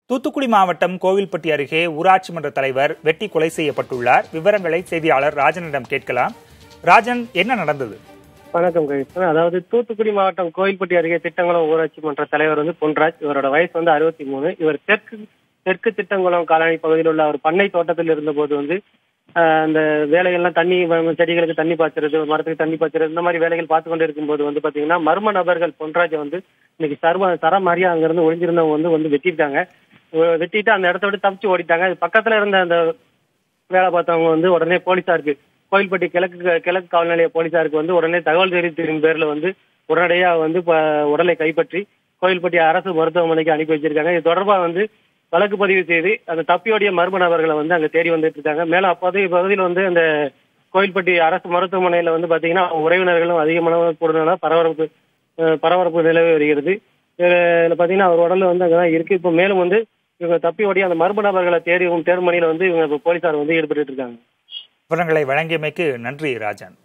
தூத்துக்குடி மாவட்டம் கோவில்பட்டி அருகே ஊராட்சி மன்ற தலைவர் வெட்டி கொலை செய்யப்பட்டுள்ளார் விவரங்களை செய்தியாளர் ராஜனிடம் கேட்கலாம் ராஜன் என்ன நடந்தது வணக்கம் கவிதன் அதாவது தூத்துக்குடி மாவட்டம் கோயில்பட்டி அருகே திட்டங்குளம் ஊராட்சி மன்ற தலைவர் வந்து பொன்ராஜ் இவரோட வயசு வந்து அறுபத்தி மூணு இவர் தெற்கு தெற்கு திட்டங்குளம் காலனி பகுதியில் உள்ள ஒரு பண்ணை தோட்டத்தில் இருந்தபோது வந்து ஆஹ், அந்த வேலைகள்லாம் தண்ணி வ- செடிகளுக்கு தண்ணி பாய்ச்சறது மரத்துக்கு தண்ணி பாய்ச்சறது இந்த மாதிரி வேலைகள் பார்த்து கொண்டு இருக்கும்போது வந்து பாத்தீங்கன்னா மர்ம நபர்கள் பொன்ராஜை வந்து இன்னைக்கு சர்ம தர மாதிரியா அங்கிருந்து ஒளிஞ்சிருந்தவங்க வந்து வந்து வெட்டிட்டாங்க அஹ் வெட்டிட்டு அந்த இடத்த விட்டு தப்பிச்சு ஓடிட்டாங்க இது பக்கத்துல இருந்த அந்த வேலை பார்த்தவங்க வந்து உடனே போலீசாருக்கு கோயில்பட்டி கிழக்கு கிழக்கு காவல் நிலைய போலீசாருக்கு வந்து உடனே தகவல் தெரிவித்தின் பேர்ல வந்து உடனடியா வந்து இப்ப உடலை கைப்பற்றி கோயில்பட்டி அரசு மருத்துவமனைக்கு அனுப்பி வச்சிருக்காங்க இது தொடர்பா வந்து வழக்கு பதிவு செய்து அந்த தப்பியோடைய மர்ம நபர்களை வந்து அங்க தேடி வந்துட்டு இருக்காங்க மேலும் அப்போது இப்பகுதியில் வந்து அந்த கோயில்பட்டி அரசு மருத்துவமனையில வந்து பாத்தீங்கன்னா உறவினர்களும் அதிகமான கூடுதலான பரபரப்பு அஹ், பரபரப்பு நிலவி வருகிறது இதுல இதுல பாத்தீங்கன்னா அவர் உடல்ல வந்து அங்கதான் இருக்கு இப்போ மேலும் வந்து இவங்க தப்பி ஓடி அந்த மர்ம நபர்களை தேடி தேடும் பணியில வந்து இவங்க இப்ப போலீசார் வந்து ஈடுபட்டு இருக்காங்க விவரங்களை வழங்கியமைக்கு நன்றி ராஜன்